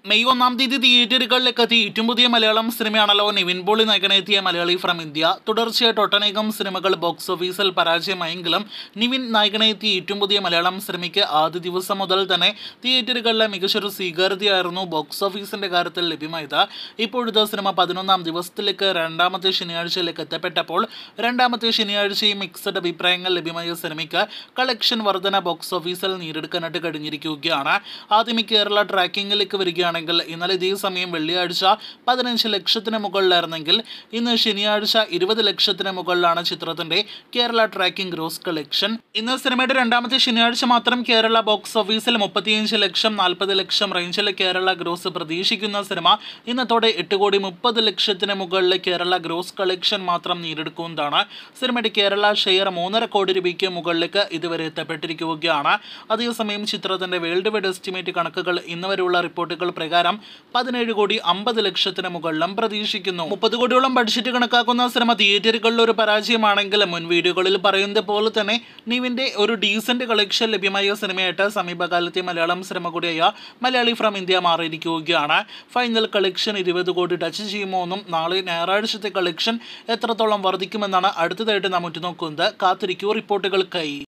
May ഒന്നാം തീയതി തിയേറ്ററുകളിലേക്ക് എത്തി ഏറ്റവും പുതിയ മലയാളം സിനിമയാണല്ലോ നിവിൻ പോളി നായകനെത്തിയ മലയാളി ഫ്രം ഇന്ത്യ തുടർച്ചയായിട്ട് ഒട്ടനേകം സിനിമകൾ ബോക്സ് ഓഫീസിൽ പരാജയമായെങ്കിലും നിവിൻ നായകനെത്തിയ ഏറ്റവും പുതിയ മലയാളം സിനിമയ്ക്ക് ആദ്യ ദിവസം മുതൽ തന്നെ തിയേറ്ററുകളിലെ മികച്ചൊരു സ്വീകാര്യതയായിരുന്നു ബോക്സ് ഓഫീസിന്റെ കാര്യത്തിൽ ലഭ്യമായത് ഇപ്പോഴത്തെ സിനിമ പതിനൊന്നാം ദിവസത്തിലേക്ക് രണ്ടാമത്തെ ശനിയാഴ്ചയിലേക്ക് എത്തപ്പെട്ടപ്പോൾ രണ്ടാമത്തെ ശനിയാഴ്ചയും മിക്സഡ് അഭിപ്രായങ്ങൾ ലഭ്യമായ സിനിമയ്ക്ക് കളക്ഷൻ വർധന ബോക്സ് ഓഫീസിൽ നേടിയെടുക്കാനായിട്ട് കഴിഞ്ഞിരിക്കുകയാണ് ആദ്യമേ കേരള ട്രാക്കിങ്ങിലേക്ക് വരികയാണെങ്കിൽ ഇന്നലെ ഇതേ സമയം വെള്ളിയാഴ്ച പതിനഞ്ച് ലക്ഷത്തിന് മുകളിലായിരുന്നെങ്കിൽ ഇന്ന് ശനിയാഴ്ച ഇരുപത് ലക്ഷത്തിന് മുകളിലാണ് ചിത്രത്തിന്റെ കേരള ട്രാക്കിംഗ് ഗ്രോസ് കളക്ഷൻ ഇന്ന് സിനിമയുടെ രണ്ടാമത്തെ ശനിയാഴ്ച മാത്രം കേരള ബോക്സ് ഓഫീസിൽ മുപ്പത്തിയഞ്ച് ലക്ഷം നാൽപ്പത് ലക്ഷം റേഞ്ചിൽ കേരള ഗ്രോസ് പ്രതീക്ഷിക്കുന്ന സിനിമ ഇന്നത്തോടെ എട്ട് കോടി മുപ്പത് ലക്ഷത്തിന് മുകളിൽ കേരള ഗ്രോസ് കളക്ഷൻ മാത്രം നേടിയെടുക്കുന്നതാണ് സിനിമയുടെ കേരള ഷെയർ മൂന്നര കോടി രൂപയ്ക്ക് മുകളിലേക്ക് ഇതുവരെ എത്തപ്പെട്ടിരിക്കുകയാണ് അതേസമയം ചിത്രത്തിന്റെ വേൾഡ് വൈഡ് എസ്റ്റിമേറ്റ് കണക്കുകൾ ഇന്ന് വരെയുള്ള റിപ്പോർട്ടുകൾ പ്രകാരം പതിനേഴ് കോടി അമ്പത് ലക്ഷത്തിന് മുകളിലും പ്രതീക്ഷിക്കുന്നു മുപ്പത് കോടിയോളം ബഡ്ജറ്റ് കണക്കാക്കുന്ന സിനിമ തിയേറ്ററുകളിൽ ഒരു പരാജയമാണെങ്കിൽ മുൻ വീഡിയോകളിൽ പറയുന്നത് പോലെ തന്നെ നീവിന്റെ ഒരു ഡീസന്റ് കളക്ഷൻ ലഭ്യമായ സിനിമയായിട്ട് സമീപകാലത്തെ മലയാളം സിനിമ കൂടിയായ മലയാളി ഫ്രം ഇന്ത്യ മാറിയിരിക്കുകയാണ് ഫൈനൽ കളക്ഷൻ ഇരുപത് കോടി ടച്ച് ചെയ്യുമോ എന്നും നാളെ ഞായറാഴ്ചത്തെ കളക്ഷൻ എത്രത്തോളം വർദ്ധിക്കുമെന്നാണ് അടുത്തതായിട്ട് നാം ഉറ്റുനോക്കുന്നത് കാത്തിരിക്കൂ റിപ്പോർട്ടുകൾക്കായി